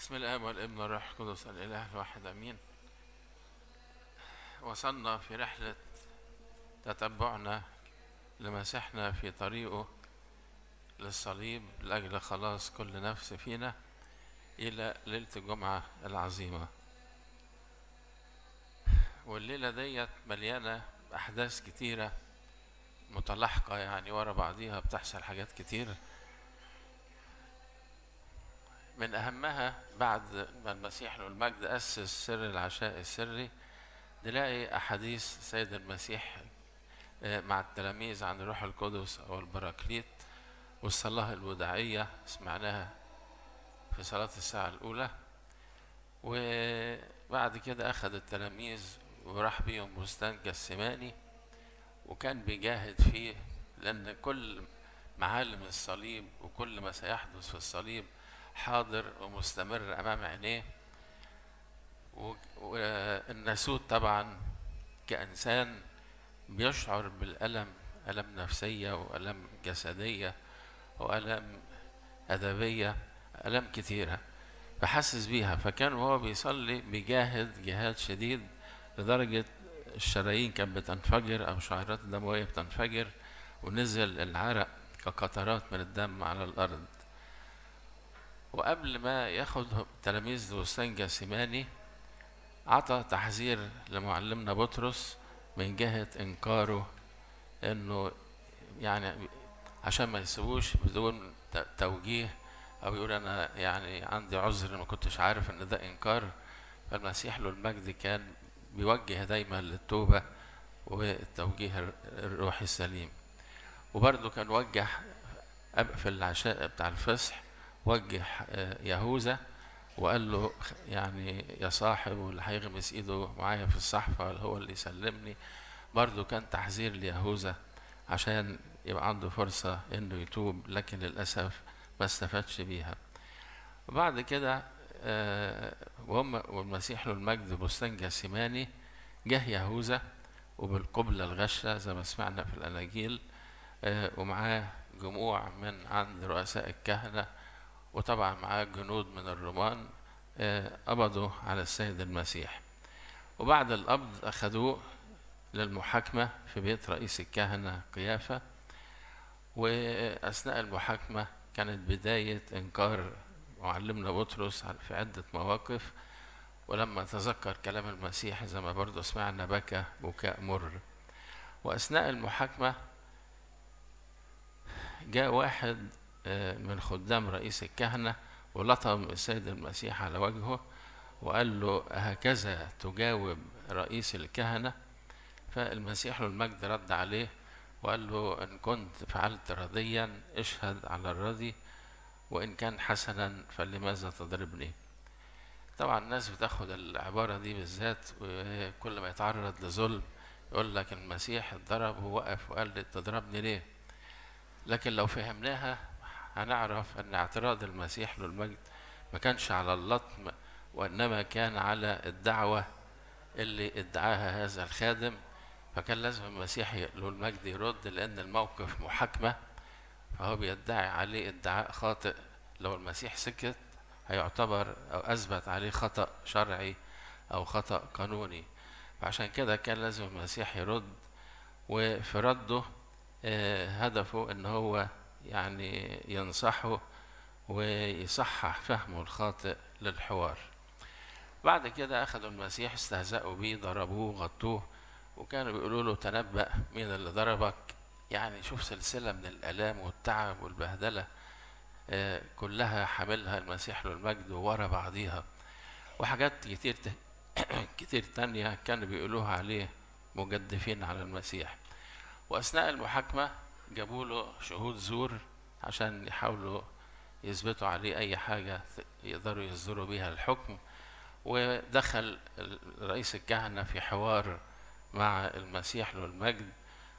بسم الاب والابن والروح القدس الاله الواحد امين وصلنا في رحله تتبعنا لمسيحنا في طريقه للصليب لاجل خلاص كل نفس فينا الى ليله الجمعه العظيمه والليله ديت مليانه احداث كتيره متلاحقه يعني ورا بعضيها بتحصل حاجات كتير من أهمها بعد ما المسيح له المجد أسس سر العشاء السري نلاقي أحاديث سيد المسيح مع التلاميذ عن الروح القدس أو البراكليت والصلاة الوداعية سمعناها في صلاة الساعة الأولى وبعد كده أخذ التلاميذ وراح بيهم بستان جسماني وكان بيجاهد فيه لأن كل معالم الصليب وكل ما سيحدث في الصليب حاضر ومستمر امام عينيه والناسوت طبعا كانسان بيشعر بالالم الم نفسيه والم جسديه والم ادبيه الم كتيره فحسس بيها فكان وهو بيصلي بيجاهد جهاد شديد لدرجه الشرايين كانت بتنفجر او شعيرات الدمويه بتنفجر ونزل العرق كقطرات من الدم على الارض وقبل ما ياخد تلاميذ بستان جاسماني عطى تحذير لمعلمنا بطرس من جهة إنكاره إنه يعني عشان ما يسيبوش بدون توجيه أو يقول أنا يعني عندي عذر ما كنتش عارف إن ده إنكار فالمسيح له المجد كان بيوجه دايما للتوبة والتوجيه الروحي السليم وبرضه كان وجه في العشاء بتاع الفصح وجه يهوذا وقال له يعني يا صاحب واللي هيغمس ايده معايا في الصحفه هو اللي يسلمني برضه كان تحذير ليهوذا عشان يبقى عنده فرصة انه يتوب لكن للأسف ما استفادش بيها وبعد كده وهم والمسيح له المجد بستان جاسماني جه يهوذا وبالقبلة الغشة زي ما سمعنا في الأناجيل ومعاه جموع من عند رؤساء الكهنة وطبعا معاه جنود من الرومان قبضوا على السيد المسيح وبعد القبض أخذوه للمحاكمة في بيت رئيس الكهنة قيافة وأثناء المحاكمة كانت بداية إنكار معلمنا بطرس في عدة مواقف ولما تذكر كلام المسيح زي ما برضه سمعنا بكى بكاء مر وأثناء المحاكمة جاء واحد من خدام رئيس الكهنة ولطم السيد المسيح على وجهه وقال له هكذا تجاوب رئيس الكهنة فالمسيح له المجد رد عليه وقال له إن كنت فعلت رضيا اشهد على الرضي وإن كان حسنا فلماذا تضربني طبعا الناس بتاخد العبارة دي بالذات وكل ما يتعرض لظلم يقول لك المسيح اتضرب ووقف وقال لي تضربني ليه لكن لو فهمناها هنعرف ان اعتراض المسيح له المجد ما كانش على اللطم وانما كان على الدعوه اللي ادعاها هذا الخادم فكان لازم المسيح له المجد يرد لان الموقف محاكمه فهو بيدعي عليه ادعاء خاطئ لو المسيح سكت هيعتبر او اثبت عليه خطا شرعي او خطا قانوني فعشان كده كان لازم المسيح يرد وفي رده هدفه ان هو يعني ينصحه ويصحح فهمه الخاطئ للحوار بعد كده أخذوا المسيح استهزأوا بيه ضربوه غطوه وكانوا بيقولوا له تنبأ مين اللي ضربك يعني شوف سلسلة من الآلام والتعب والبهدلة آه كلها حاملها المسيح له المجد ورا بعضيها وحاجات كتير كتير تانية كانوا بيقولوها عليه مجدفين على المسيح وأثناء المحاكمة جابوا له شهود زور عشان يحاولوا يثبتوا عليه أي حاجة يقدروا يصدروا بيها الحكم ودخل رئيس الكهنة في حوار مع المسيح له المجد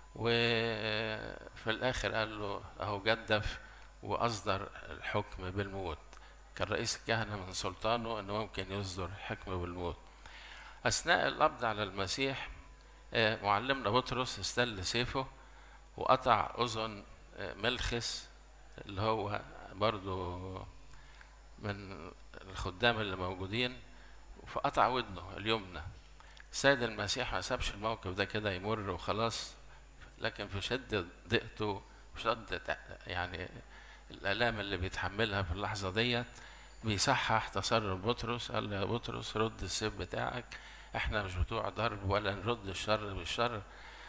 وفي الآخر قال له أهو جدف وأصدر الحكم بالموت كان رئيس الكهنة من سلطانه أنه ممكن يصدر حكم بالموت أثناء القبض على المسيح معلمنا بطرس استل سيفه وقطع أذن ملخس اللي هو برضو من الخدام اللي موجودين فقطع ودنه اليمنى السيد المسيح ما سابش الموقف ده كده يمر وخلاص لكن في شدة ضيقته وشدة يعني الآلام اللي بيتحملها في اللحظة ديت بيصحح تصرف بطرس قال له يا بطرس رد السيف بتاعك احنا مش بتوع ضرب ولا نرد الشر بالشر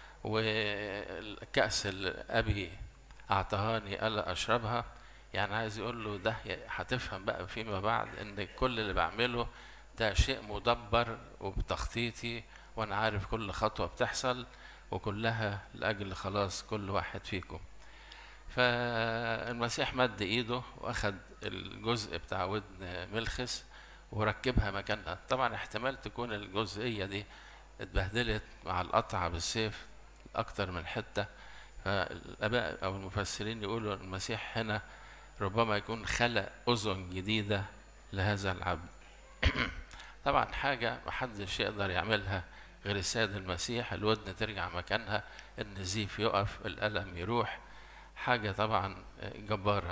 والكأس اللي أبي أعطهاني ألا أشربها يعني عايز يقول له ده هتفهم بقى فيما بعد إن كل اللي بعمله ده شيء مدبر وبتخطيطي وأنا عارف كل خطوة بتحصل وكلها لأجل خلاص كل واحد فيكم فالمسيح مد ايده واخد الجزء بتاع ودن ملخس وركبها مكانها طبعا احتمال تكون الجزئيه دي اتبهدلت مع القطع بالسيف اكتر من حته فالاباء او المفسرين يقولوا المسيح هنا ربما يكون خلق اذن جديده لهذا العبد طبعا حاجه محدش يقدر يعملها غير السيد المسيح الودن ترجع مكانها النزيف يقف الالم يروح حاجة طبعا جبارة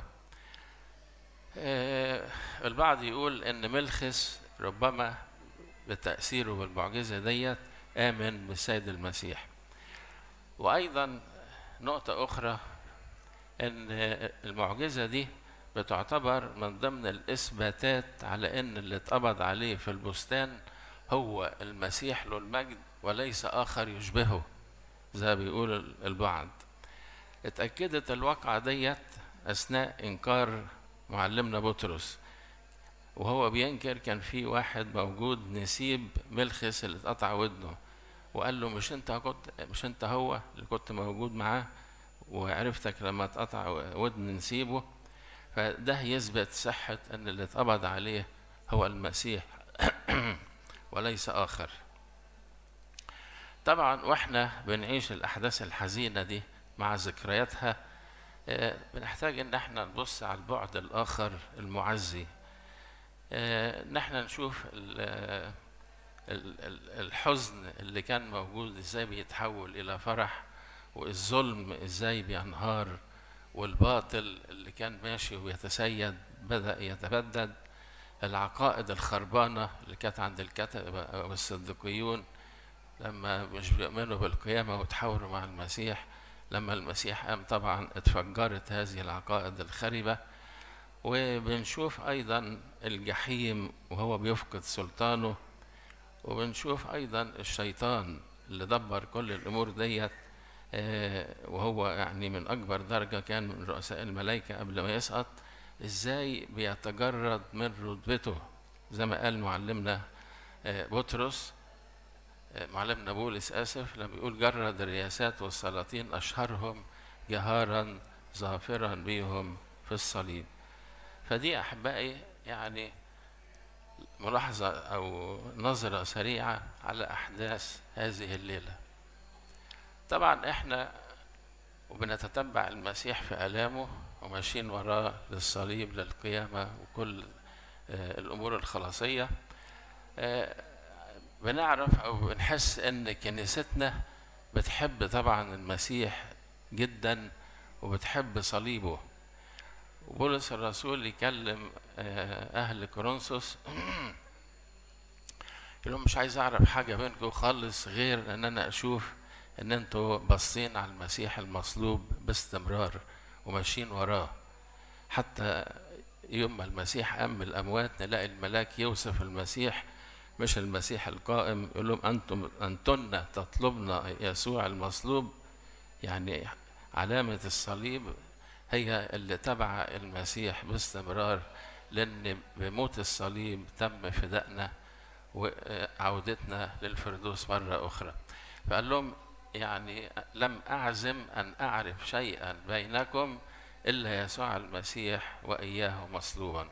البعض يقول ان ملخس ربما بتأثيره بالمعجزة ديت آمن بالسيد المسيح وأيضا نقطة أخرى أن المعجزة دي بتعتبر من ضمن الإثباتات على أن اللي اتقبض عليه في البستان هو المسيح له المجد وليس آخر يشبهه زي بيقول البعض اتأكدت الواقعة ديت أثناء إنكار معلمنا بطرس وهو بينكر كان في واحد موجود نسيب ملخس اللي اتقطع ودنه وقال له مش انت كنت مش انت هو اللي كنت موجود معاه وعرفتك لما اتقطع ودن نسيبه فده يثبت صحة ان اللي اتقبض عليه هو المسيح وليس آخر طبعا واحنا بنعيش الأحداث الحزينة دي مع ذكرياتها بنحتاج ان احنا نبص على البعد الاخر المعزي ان احنا نشوف الحزن اللي كان موجود ازاي بيتحول الى فرح والظلم ازاي بينهار والباطل اللي كان ماشي ويتسيد بدا يتبدد العقائد الخربانه اللي كانت عند الكتبه والصديقيون لما مش بيؤمنوا بالقيامه وتحاوروا مع المسيح لما المسيح قام طبعا اتفجرت هذه العقائد الخربة وبنشوف أيضا الجحيم وهو بيفقد سلطانه وبنشوف أيضا الشيطان اللي دبر كل الأمور ديت وهو يعني من أكبر درجة كان من رؤساء الملائكة قبل ما يسقط إزاي بيتجرد من رتبته زي ما قال معلمنا بطرس معلمنا بولس آسف لما بيقول جرد الرياسات والسلاطين أشهرهم جهارا ظافرا بهم في الصليب فدي أحبائي يعني ملاحظة أو نظرة سريعة على أحداث هذه الليلة طبعا إحنا وبنتتبع المسيح في آلامه وماشيين وراه للصليب للقيامة وكل الأمور الخلاصية بنعرف او بنحس ان كنيستنا بتحب طبعا المسيح جدا وبتحب صليبه وبولس الرسول يكلم اهل كورنثوس يقول لهم مش عايز اعرف حاجه منكم خالص غير ان انا اشوف ان انتوا باصين على المسيح المصلوب باستمرار وماشيين وراه حتى يوم ما المسيح قام من الاموات نلاقي الملاك يوصف المسيح مش المسيح القائم يقول لهم انتم انتن تطلبنا يسوع المصلوب يعني علامة الصليب هي اللي تبع المسيح باستمرار لأن بموت الصليب تم فدائنا وعودتنا للفردوس مرة أخرى فقال لهم يعني لم أعزم أن أعرف شيئا بينكم إلا يسوع المسيح وإياه مصلوبا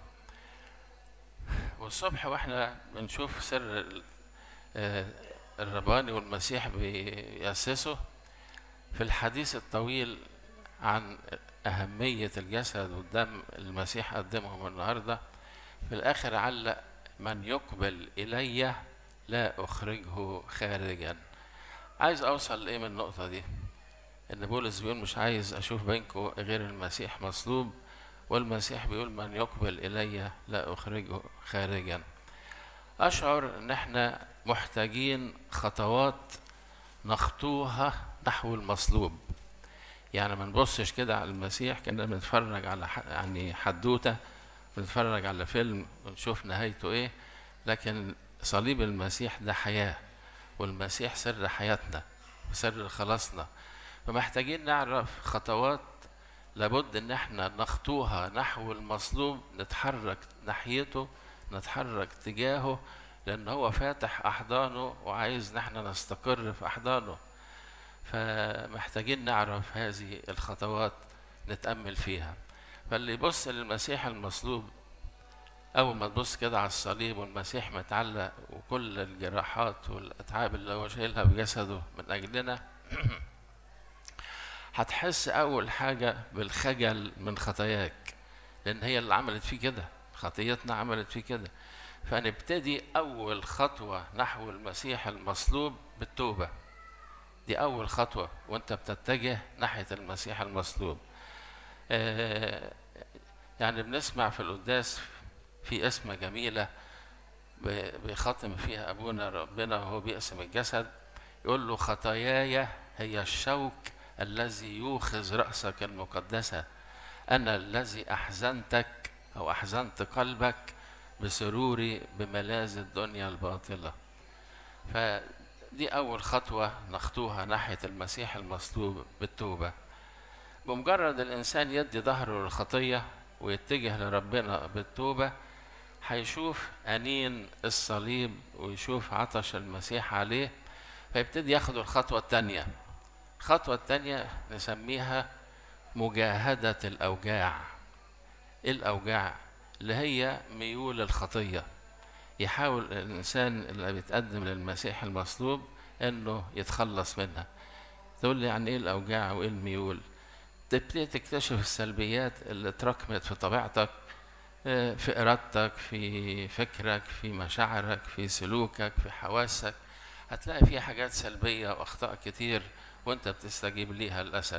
والصبح واحنا بنشوف سر الرباني والمسيح بيأسسه في الحديث الطويل عن أهمية الجسد والدم المسيح قدمهم النهاردة في الآخر علق من يقبل إلي لا أخرجه خارجا عايز أوصل لإيه من النقطة دي إن بولس بيقول مش عايز أشوف بينكم غير المسيح مصلوب والمسيح بيقول من يقبل إلي لا أخرجه خارجا أشعر إن إحنا محتاجين خطوات نخطوها نحو المصلوب يعني ما نبصش كده على المسيح كنا بنتفرج على ح... يعني حدوته بنتفرج على فيلم ونشوف نهايته ايه لكن صليب المسيح ده حياه والمسيح سر حياتنا وسر خلاصنا فمحتاجين نعرف خطوات لابد ان احنا نخطوها نحو المصلوب نتحرك ناحيته نتحرك تجاهه لان هو فاتح احضانه وعايز نحن نستقر في احضانه فمحتاجين نعرف هذه الخطوات نتامل فيها فاللي يبص للمسيح المصلوب اول ما تبص كده على الصليب والمسيح متعلق وكل الجراحات والاتعاب اللي هو شايلها بجسده من اجلنا هتحس اول حاجه بالخجل من خطاياك لان هي اللي عملت فيه كده خطيتنا عملت فيه كده فنبتدي اول خطوه نحو المسيح المصلوب بالتوبه دي اول خطوه وانت بتتجه ناحيه المسيح المصلوب آه يعني بنسمع في القداس في اسمة جميلة بيخاطم فيها أبونا ربنا وهو بيقسم الجسد يقول له خطاياي هي الشوك الذي يوخذ رأسك المقدسة أنا الذي أحزنتك أو أحزنت قلبك بسروري بملاذ الدنيا الباطلة فدي أول خطوة نخطوها ناحية المسيح المصلوب بالتوبة بمجرد الإنسان يدي ظهره للخطية ويتجه لربنا بالتوبة هيشوف أنين الصليب ويشوف عطش المسيح عليه فيبتدي ياخد الخطوة التانية الخطوة التانية نسميها مجاهدة الأوجاع إيه الأوجاع اللي هي ميول الخطية يحاول الإنسان اللي بيتقدم للمسيح المصلوب إنه يتخلص منها تقول لي يعني إيه الأوجاع وإيه الميول تبتدي تكتشف السلبيات اللي اتراكمت في طبيعتك في إرادتك في فكرك في مشاعرك في سلوكك في حواسك هتلاقي فيها حاجات سلبية وأخطاء كتير وأنت بتستجيب ليها للأسف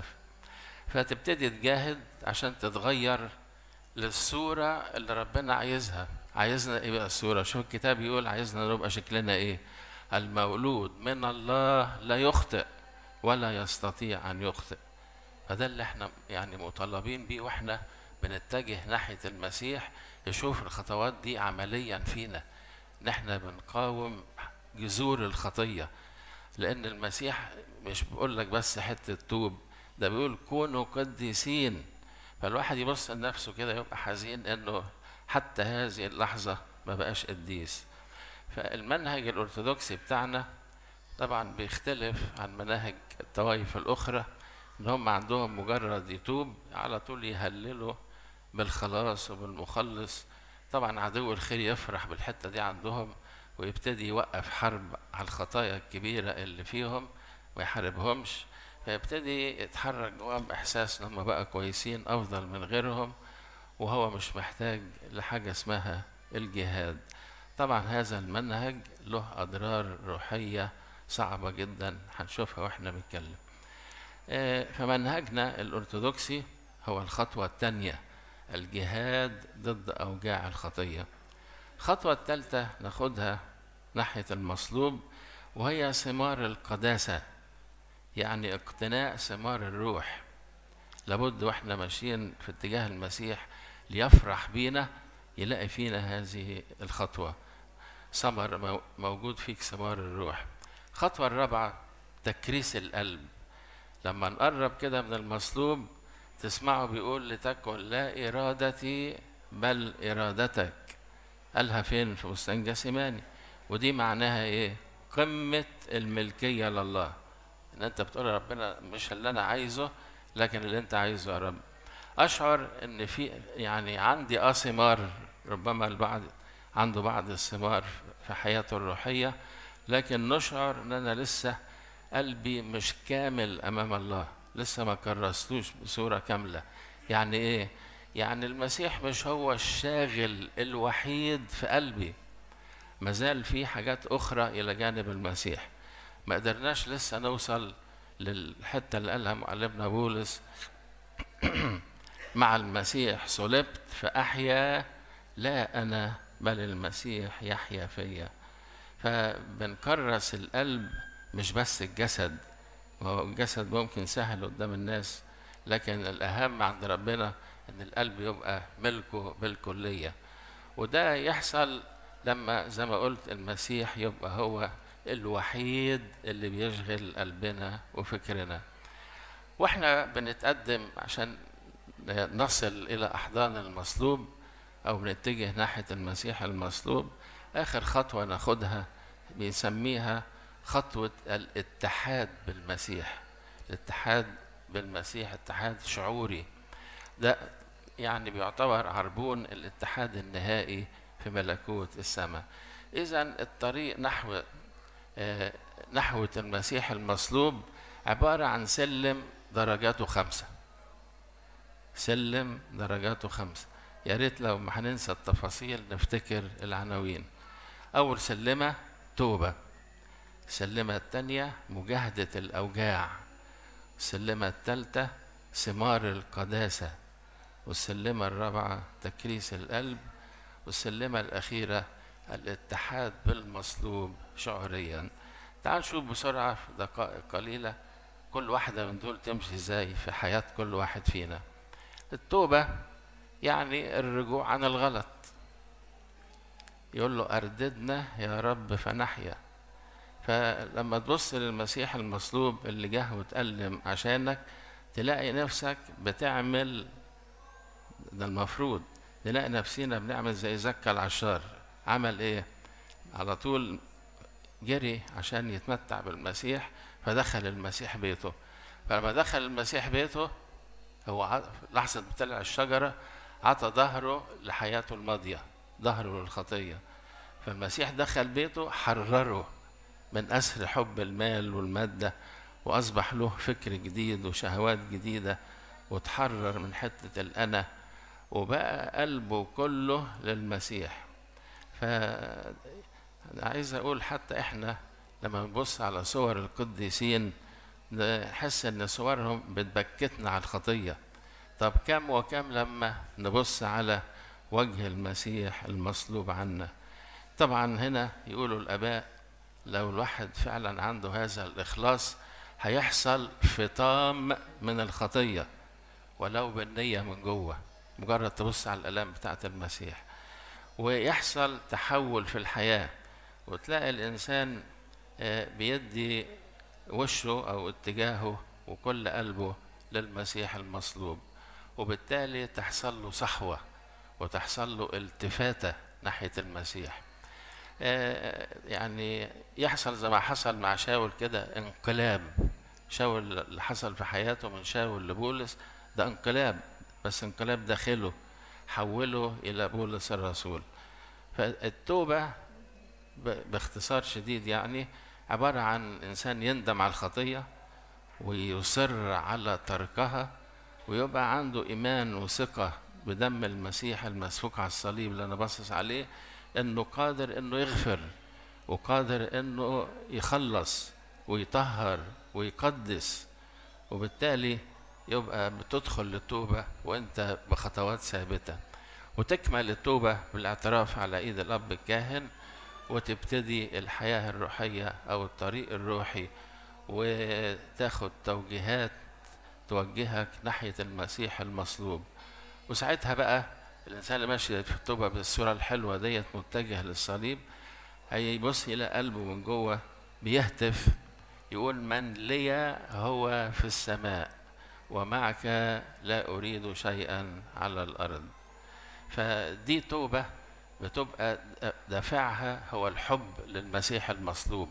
فتبتدي تجاهد عشان تتغير للصورة اللي ربنا عايزها عايزنا ايه بقى الصورة شوف الكتاب يقول عايزنا نبقى شكلنا ايه المولود من الله لا يخطئ ولا يستطيع أن يخطئ فده اللي احنا يعني مطالبين بيه واحنا بنتجه ناحية المسيح يشوف الخطوات دي عمليا فينا ان احنا بنقاوم جذور الخطية لأن المسيح مش بيقول لك بس حتة توب ده بيقول كونوا قديسين فالواحد يبص لنفسه كده يبقى حزين انه حتى هذه اللحظة ما بقاش قديس فالمنهج الأرثوذكسي بتاعنا طبعا بيختلف عن مناهج الطوائف الأخرى إن هم عندهم مجرد يتوب على طول يهللوا بالخلاص وبالمخلص طبعا عدو الخير يفرح بالحتة دي عندهم ويبتدي يوقف حرب على الخطايا الكبيرة اللي فيهم ويحاربهمش فيبتدي يتحرك جواهم إحساس إن هم بقى كويسين أفضل من غيرهم وهو مش محتاج لحاجة اسمها الجهاد طبعا هذا المنهج له أضرار روحية صعبة جدا هنشوفها واحنا بنتكلم فمنهجنا الأرثوذكسي هو الخطوة الثانية الجهاد ضد أوجاع الخطية الخطوة الثالثة ناخدها ناحية المصلوب وهي ثمار القداسة يعني اقتناء ثمار الروح لابد واحنا ماشيين في اتجاه المسيح ليفرح بينا يلاقي فينا هذه الخطوة ثمر موجود فيك ثمار الروح الخطوة الرابعة تكريس القلب لما نقرب كده من المصلوب تسمعه بيقول لتكن لا إرادتي بل إرادتك قالها فين في بستان جاسماني ودي معناها إيه قمة الملكية لله إن أنت بتقول ربنا مش اللي أنا عايزه لكن اللي أنت عايزه يا رب أشعر إن في يعني عندي آه ثمار ربما البعض عنده بعض الثمار في حياته الروحية لكن نشعر إن أنا لسه قلبي مش كامل امام الله لسه ما كرستوش بصوره كامله يعني ايه يعني المسيح مش هو الشاغل الوحيد في قلبي ما زال في حاجات اخرى الى جانب المسيح ما قدرناش لسه نوصل للحته اللي قالها معلمنا بولس مع المسيح صلبت فأحيا لا أنا بل المسيح يحيا فيا فبنكرس القلب مش بس الجسد وهو الجسد ممكن سهل قدام الناس لكن الأهم عند ربنا إن القلب يبقى ملكه بالكلية وده يحصل لما زي ما قلت المسيح يبقى هو الوحيد اللي بيشغل قلبنا وفكرنا واحنا بنتقدم عشان نصل الى احضان المصلوب او بنتجه ناحيه المسيح المصلوب اخر خطوه ناخدها بنسميها خطوه الاتحاد بالمسيح الاتحاد بالمسيح اتحاد شعوري ده يعني بيعتبر عربون الاتحاد النهائي في ملكوت السماء اذا الطريق نحو آه، نحو المسيح المصلوب عباره عن سلم درجاته خمسه سلم درجاته خمسه يا ريت لو ما هننسى التفاصيل نفتكر العناوين اول سلمه توبه السلمه الثانيه مجاهده الاوجاع السلمه الثالثه ثمار القداسه والسلمه الرابعه تكريس القلب والسلمه الاخيره الاتحاد بالمصلوب شعوريا تعال نشوف بسرعه في دقائق قليله كل واحده من دول تمشي ازاي في حياه كل واحد فينا التوبه يعني الرجوع عن الغلط يقول له أرددنا يا رب فنحيا فلما تبص للمسيح المصلوب اللي جه وتألم عشانك تلاقي نفسك بتعمل ده المفروض نلاقي نفسينا بنعمل زي زكا العشار عمل ايه على طول جري عشان يتمتع بالمسيح فدخل المسيح بيته فلما دخل المسيح بيته هو لحظة بتلع الشجرة عطى ظهره لحياته الماضية ظهره للخطية فالمسيح دخل بيته حرره من أسر حب المال والمادة وأصبح له فكر جديد وشهوات جديدة وتحرر من حتة الأنا وبقى قلبه كله للمسيح ف عايز أقول حتى إحنا لما نبص على صور القديسين نحس إن صورهم بتبكتنا على الخطية طب كم وكم لما نبص على وجه المسيح المصلوب عنا طبعا هنا يقولوا الآباء لو الواحد فعلا عنده هذا الإخلاص هيحصل فطام من الخطية ولو بالنية من جوه مجرد تبص على الآلام بتاعة المسيح ويحصل تحول في الحياة وتلاقي الإنسان بيدي وشه أو اتجاهه وكل قلبه للمسيح المصلوب وبالتالي تحصل له صحوة وتحصل له التفاتة ناحية المسيح يعني يحصل زي ما حصل مع شاول كده انقلاب شاول اللي حصل في حياته من شاول لبولس ده انقلاب بس انقلاب داخله حوله إلى بولس الرسول فالتوبة باختصار شديد يعني عبارة عن إنسان يندم على الخطية ويصر على تركها ويبقى عنده إيمان وثقة بدم المسيح المسفوك على الصليب اللي أنا باصص عليه إنه قادر إنه يغفر وقادر إنه يخلص ويطهر ويقدس وبالتالي يبقى بتدخل للتوبة وأنت بخطوات ثابتة وتكمل التوبة بالاعتراف على إيد الأب الكاهن وتبتدي الحياة الروحية أو الطريق الروحي وتاخد توجيهات توجهك ناحية المسيح المصلوب وساعتها بقى الإنسان اللي ماشي في التوبة بالصورة الحلوة ديت متجه للصليب هيبص إلى قلبه من جوه بيهتف يقول من لي هو في السماء ومعك لا أريد شيئا على الأرض فدي توبة بتبقى دافعها هو الحب للمسيح المصلوب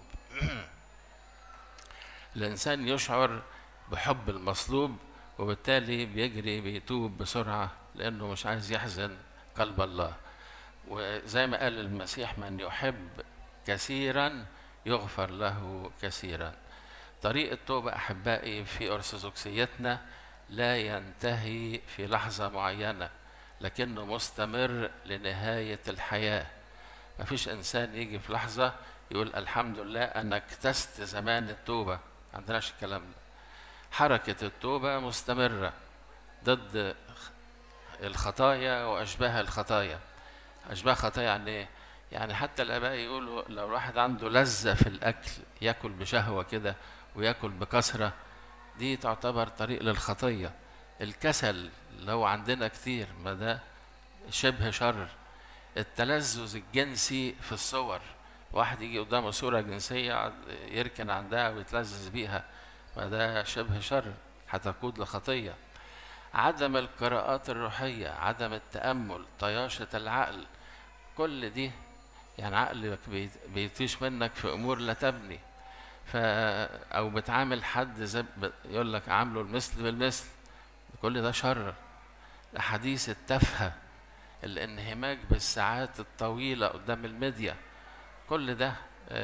الإنسان يشعر بحب المصلوب وبالتالي بيجري بيتوب بسرعة لأنه مش عايز يحزن قلب الله وزي ما قال المسيح من يحب كثيرا يغفر له كثيرا طريق التوبة أحبائي في أرثوذكسيتنا لا ينتهي في لحظة معينة لكنه مستمر لنهاية الحياة ما فيش إنسان يجي في لحظة يقول الحمد لله أنا اكتست زمان التوبة ما عندناش الكلام ده حركة التوبة مستمرة ضد الخطايا وأشباه الخطايا أشباه خطايا يعني إيه؟ يعني حتى الآباء يقولوا لو الواحد عنده لذة في الأكل ياكل بشهوة كده وياكل بكثرة دي تعتبر طريق للخطية الكسل لو عندنا كتير ما ده شبه شر التلذذ الجنسي في الصور واحد يجي قدامه صورة جنسية يركن عندها ويتلذذ بيها ما ده شبه شر هتقود لخطية عدم القراءات الروحية عدم التأمل طياشة العقل كل دي يعني عقلك بيطيش منك في أمور لا تبني ف أو بتعامل حد زي يقول لك عامله المثل بالمثل كل ده شر الأحاديث التافهة الانهماك بالساعات الطويلة قدام الميديا كل ده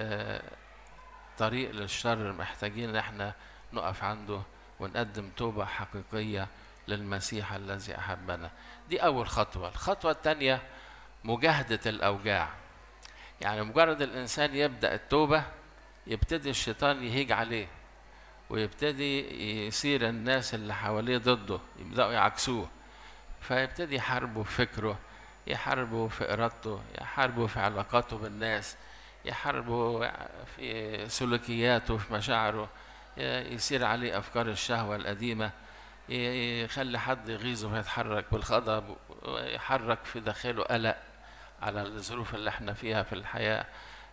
طريق للشر محتاجين ان احنا نقف عنده ونقدم توبة حقيقية للمسيح الذي أحبنا دي أول خطوة الخطوة الثانية مجاهدة الأوجاع يعني مجرد الإنسان يبدأ التوبة يبتدي الشيطان يهيج عليه ويبتدي يصير الناس اللي حواليه ضده يبدأوا يعكسوه فيبتدي يحاربوا في فكره يحاربوا في إرادته يحاربوا في علاقاته بالناس يحاربوا في سلوكياته في مشاعره يصير عليه أفكار الشهوة القديمة يخلي حد يغيظه ويتحرك بالغضب ويحرك في داخله قلق على الظروف اللي احنا فيها في الحياة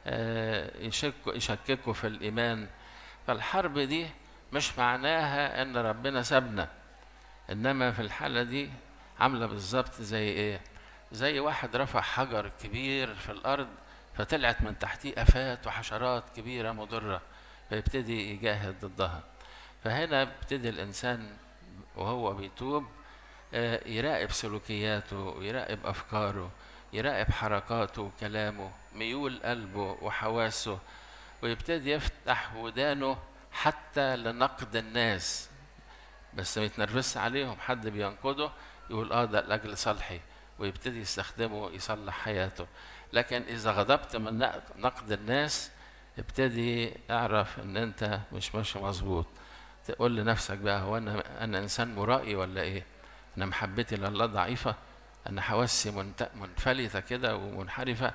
يشكوا يشككوا في الإيمان فالحرب دي مش معناها إن ربنا سابنا إنما في الحالة دي عاملة بالظبط زي إيه؟ زي واحد رفع حجر كبير في الأرض فطلعت من تحتيه آفات وحشرات كبيرة مضرة فيبتدي يجاهد ضدها فهنا بيبتدي الإنسان وهو بيتوب يراقب سلوكياته ويراقب أفكاره يراقب حركاته وكلامه ميول قلبه وحواسه ويبتدي يفتح ودانه حتى لنقد الناس بس ما يتنرفزش عليهم حد بينقده يقول اه ده لاجل صالحي ويبتدي يستخدمه يصلح حياته لكن اذا غضبت من نقد الناس ابتدي اعرف ان انت مش ماشي مظبوط تقول لنفسك بقى هو انا انا انسان مرائي ولا ايه انا محبتي لله ضعيفه انا حواسي منفلته كده ومنحرفه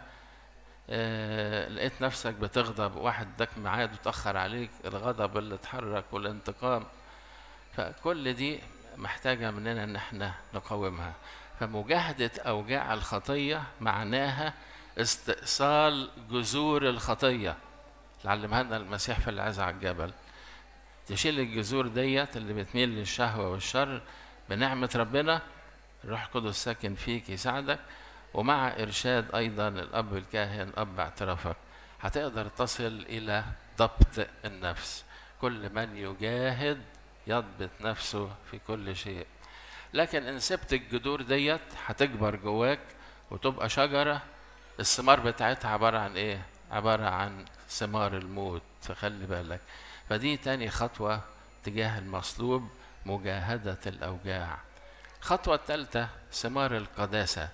آه لقيت نفسك بتغضب واحد اداك ميعاد وتاخر عليك الغضب اللي اتحرك والانتقام فكل دي محتاجه مننا ان احنا نقاومها فمجاهده اوجاع الخطيه معناها استئصال جذور الخطيه اللي علمها لنا المسيح في العزة على الجبل تشيل الجذور ديت اللي بتميل للشهوة والشر بنعمة ربنا الروح القدس ساكن فيك يساعدك ومع إرشاد أيضا الأب الكاهن أب اعترافك هتقدر تصل إلى ضبط النفس كل من يجاهد يضبط نفسه في كل شيء لكن إن سبت الجذور ديت هتكبر جواك وتبقى شجرة الثمار بتاعتها عبارة عن إيه؟ عبارة عن ثمار الموت فخلي بالك فدي تاني خطوة تجاه المصلوب مجاهدة الأوجاع الخطوة الثالثة ثمار القداسة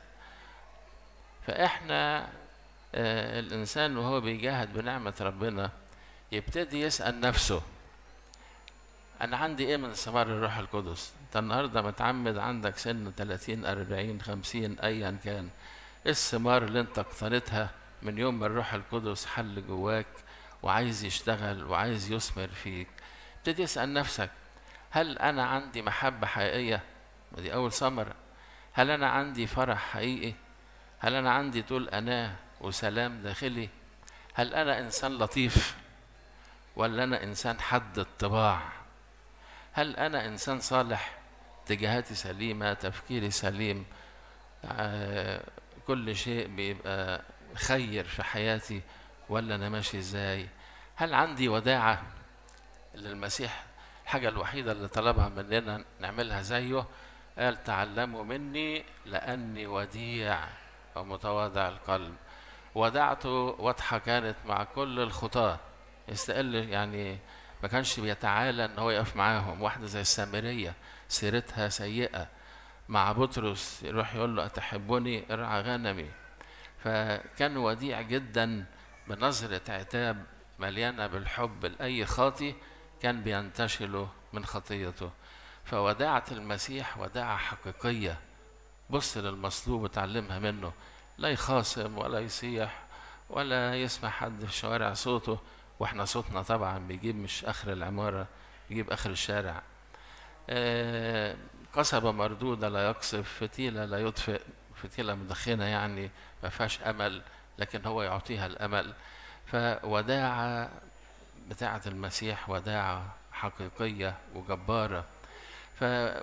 فإحنا آه الإنسان وهو بيجاهد بنعمة ربنا يبتدي يسأل نفسه أنا عندي إيه من ثمار الروح القدس؟ أنت النهاردة متعمد عندك سن 30 40 50 أيا كان إيه الثمار اللي أنت اقتنيتها من يوم ما الروح القدس حل جواك وعايز يشتغل وعايز يثمر فيك ابتدي اسال نفسك هل انا عندي محبه حقيقيه دي اول ثمره هل انا عندي فرح حقيقي هل انا عندي طول اناه وسلام داخلي هل انا انسان لطيف ولا انا انسان حد الطباع هل انا انسان صالح اتجاهاتي سليمه تفكيري سليم آه كل شيء بيبقى خير في حياتي ولا انا ماشي ازاي هل عندي وداعه اللي المسيح الحاجه الوحيده اللي طلبها مننا نعملها زيه قال تعلموا مني لاني وديع ومتواضع القلب ودعته واضحه كانت مع كل الخطاه يستقل يعني ما كانش بيتعالى ان هو يقف معاهم واحده زي السامريه سيرتها سيئه مع بطرس يروح يقول له اتحبني ارعى غنمي فكان وديع جدا بنظرة عتاب مليانة بالحب لأي خاطي كان بينتشله من خطيته فوداعة المسيح وداعة حقيقية بص للمصلوب وتعلمها منه لا يخاصم ولا يصيح ولا يسمع حد في الشوارع صوته واحنا صوتنا طبعا بيجيب مش اخر العماره بيجيب اخر الشارع آه، قصبة مردودة لا يقصف فتيلة لا يطفئ فتيلة مدخنة يعني ما فيهاش أمل لكن هو يعطيها الأمل فوداعة بتاعة المسيح وداعة حقيقية وجبارة ف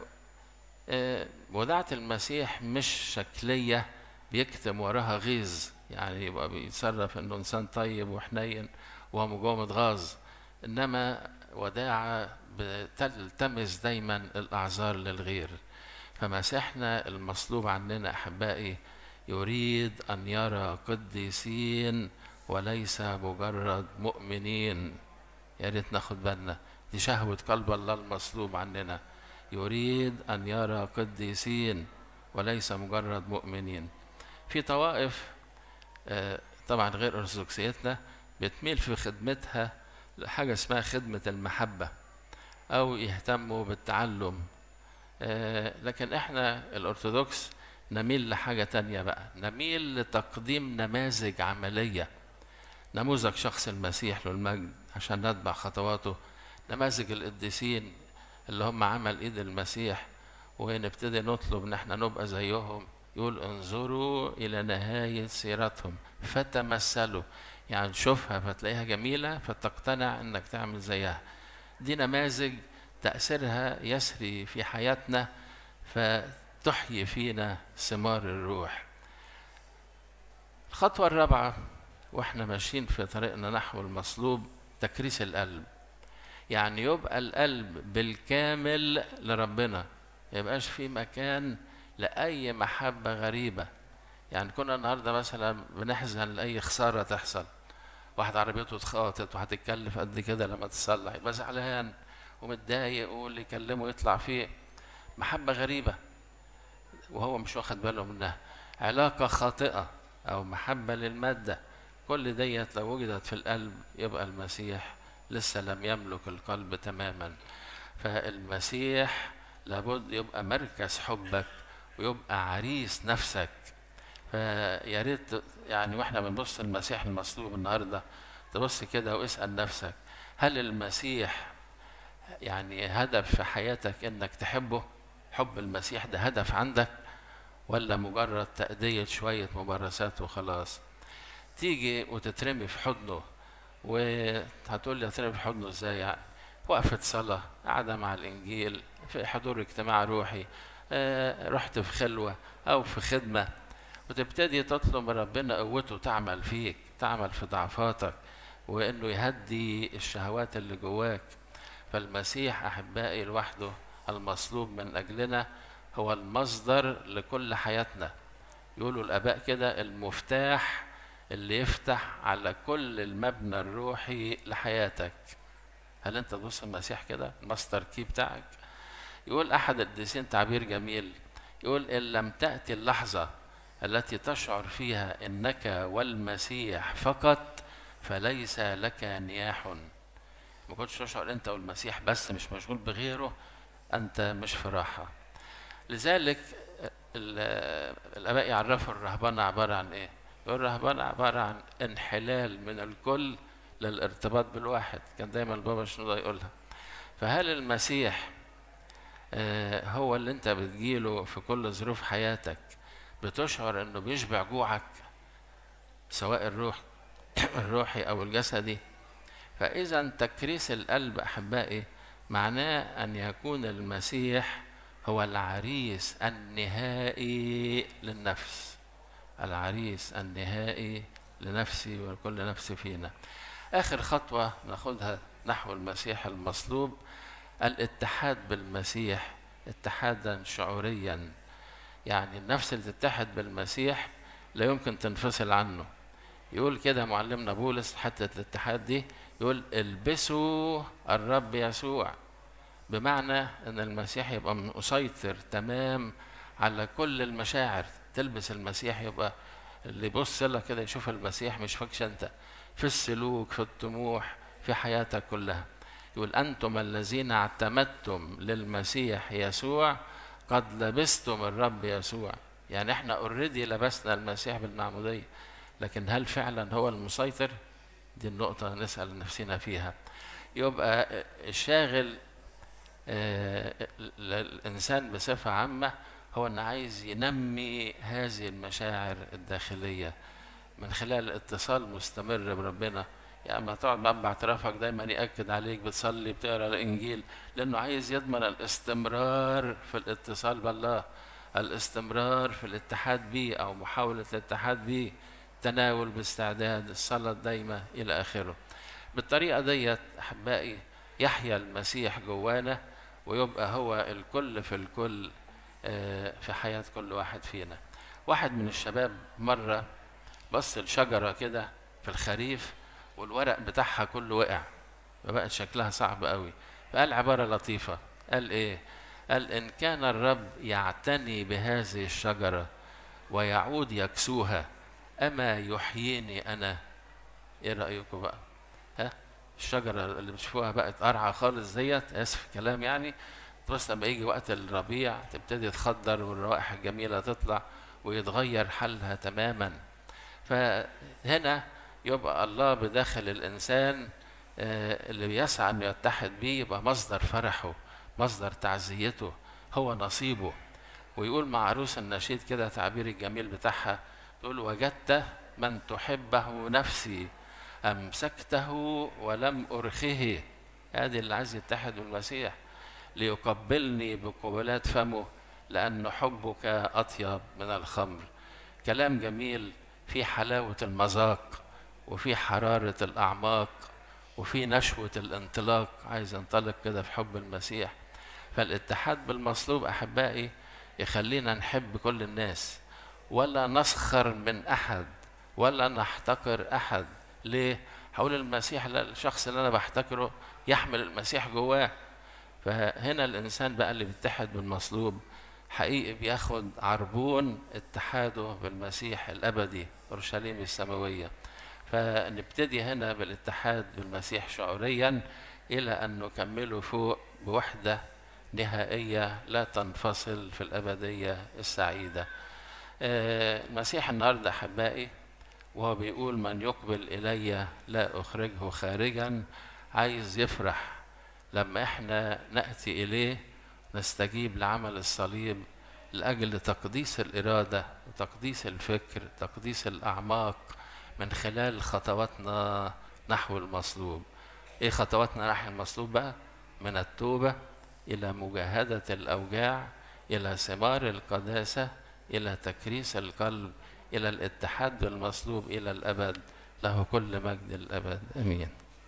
آه، وداعة المسيح مش شكلية بيكتم وراها غيظ يعني يبقى بيتصرف انه انسان طيب وحنين وهو من جوه متغاظ انما وداعة بتلتمس دايما الاعذار للغير فمسيحنا المصلوب عننا احبائي يريد ان يرى قديسين وليس مجرد مؤمنين يا ريت ناخد بالنا دي شهوة قلب الله المصلوب عننا يريد أن يرى قديسين وليس مجرد مؤمنين في طوائف آه، طبعا غير أرثوذكسيتنا بتميل في خدمتها لحاجة اسمها خدمة المحبة أو يهتموا بالتعلم آه، لكن احنا الأرثوذكس نميل لحاجة تانية بقى نميل لتقديم نماذج عملية نموذج شخص المسيح له المجد عشان نتبع خطواته نماذج القديسين اللي هم عمل ايد المسيح ونبتدي نطلب ان احنا نبقى زيهم يقول انظروا الى نهايه سيرتهم فتمثلوا يعني تشوفها فتلاقيها جميله فتقتنع انك تعمل زيها دي نماذج تاثيرها يسري في حياتنا فتحيي فينا ثمار الروح الخطوه الرابعه واحنا ماشيين في طريقنا نحو المصلوب تكريس القلب يعني يبقى القلب بالكامل لربنا ما يبقاش في مكان لأي محبة غريبة يعني كنا النهارده مثلا بنحزن لأي خسارة تحصل واحد عربيته اتخبطت وهتتكلف قد كده لما تصلح يبقى زعلان ومتضايق واللي يكلمه يطلع فيه محبة غريبة وهو مش واخد باله منها علاقة خاطئة أو محبة للمادة كل ديت لو وجدت في القلب يبقى المسيح لسه لم يملك القلب تماما فالمسيح لابد يبقى مركز حبك ويبقى عريس نفسك فيا ريت يعني واحنا بنبص المسيح المصلوب النهارده تبص كده واسال نفسك هل المسيح يعني هدف في حياتك انك تحبه حب المسيح ده هدف عندك ولا مجرد تأدية شوية ممارسات وخلاص تيجي وتترمي في حضنه وهتقول لي هترمي في حضنه ازاي يعني وقفة صلاة قاعدة مع الإنجيل في حضور اجتماع روحي آه رحت في خلوة أو في خدمة وتبتدي تطلب من ربنا قوته تعمل فيك تعمل في ضعفاتك وإنه يهدي الشهوات اللي جواك فالمسيح أحبائي لوحده المصلوب من أجلنا هو المصدر لكل حياتنا يقولوا الآباء كده المفتاح اللي يفتح على كل المبنى الروحي لحياتك هل انت تبص المسيح كده الماستر كي بتاعك يقول احد القديسين تعبير جميل يقول ان لم تاتي اللحظه التي تشعر فيها انك والمسيح فقط فليس لك نياح ما كنتش تشعر انت والمسيح بس مش مشغول بغيره انت مش في راحه لذلك الاباء يعرفوا الرهبنه عباره عن ايه الرهبنه عباره عن انحلال من الكل للارتباط بالواحد كان دايما البابا شنودة يقولها فهل المسيح هو اللي انت بتجيله في كل ظروف حياتك بتشعر انه بيشبع جوعك سواء الروح الروحي او الجسدي فاذا تكريس القلب احبائي معناه ان يكون المسيح هو العريس النهائي للنفس العريس النهائي لنفسي ولكل نفس فينا آخر خطوة ناخدها نحو المسيح المصلوب الاتحاد بالمسيح اتحادا شعوريا يعني النفس اللي تتحد بالمسيح لا يمكن تنفصل عنه يقول كده معلمنا بولس حتى الاتحاد دي يقول البسوا الرب يسوع بمعنى ان المسيح يبقى مسيطر تمام على كل المشاعر تلبس المسيح يبقى اللي يبص لك كده يشوف المسيح مش فاكش انت في السلوك في الطموح في حياتك كلها يقول انتم الذين اعتمدتم للمسيح يسوع قد لبستم الرب يسوع يعني احنا اوريدي لبسنا المسيح بالمعمودية لكن هل فعلا هو المسيطر دي النقطة نسأل نفسنا فيها يبقى الشاغل آه، الإنسان بصفة عامة هو أنه عايز ينمي هذه المشاعر الداخلية من خلال اتصال مستمر بربنا يعني ما تقعد بقى باعترافك دايما يأكد عليك بتصلي بتقرا الإنجيل لأنه عايز يضمن الاستمرار في الاتصال بالله الاستمرار في الاتحاد به أو محاولة الاتحاد به تناول باستعداد الصلاة الدايمة إلى آخره بالطريقة ديت أحبائي يحيا المسيح جوانا ويبقى هو الكل في الكل آه، في حياة كل واحد فينا واحد من الشباب مرة بص الشجرة كده في الخريف والورق بتاعها كله وقع فبقت شكلها صعب قوي فقال عبارة لطيفة قال ايه قال ان كان الرب يعتني بهذه الشجرة ويعود يكسوها اما يحييني انا ايه رأيكم بقى ها الشجرة اللي بتشوفوها بقت قرعة خالص ديت اسف الكلام يعني بس لما يجي وقت الربيع تبتدي تخضر والروائح الجميلة تطلع ويتغير حالها تماما فهنا يبقى الله بداخل الإنسان آه، اللي بيسعى أن يتحد بيه يبقى مصدر فرحه مصدر تعزيته هو نصيبه ويقول مع عروس النشيد كده تعبير الجميل بتاعها تقول وجدت من تحبه نفسي أمسكته ولم أرخه هذه اللي عايز يتحد بالمسيح ليقبلني بقبلات فمه لأن حبك أطيب من الخمر كلام جميل في حلاوة المذاق وفي حرارة الأعماق وفي نشوة الانطلاق عايز انطلق كده في حب المسيح فالاتحاد بالمصلوب أحبائي يخلينا نحب كل الناس ولا نسخر من أحد ولا نحتقر أحد ليه؟ هقول المسيح الشخص اللي أنا بحتكره يحمل المسيح جواه فهنا الإنسان بقى اللي بيتحد بالمصلوب حقيقي بياخد عربون اتحاده بالمسيح الأبدي أورشليم السماوية فنبتدي هنا بالاتحاد بالمسيح شعوريا إلى أن نكمله فوق بوحدة نهائية لا تنفصل في الأبدية السعيدة آه، المسيح النهاردة أحبائي وهو بيقول من يقبل إلي لا أخرجه خارجا عايز يفرح لما احنا نأتي إليه نستجيب لعمل الصليب لأجل تقديس الإرادة وتقديس الفكر تقديس الأعماق من خلال خطواتنا نحو المصلوب ايه خطواتنا نحو المصلوب بقى من التوبة إلى مجاهدة الأوجاع إلى ثمار القداسة إلى تكريس القلب إلى الاتحاد بالمصلوب إلى الأبد له كل مجد الأبد آمين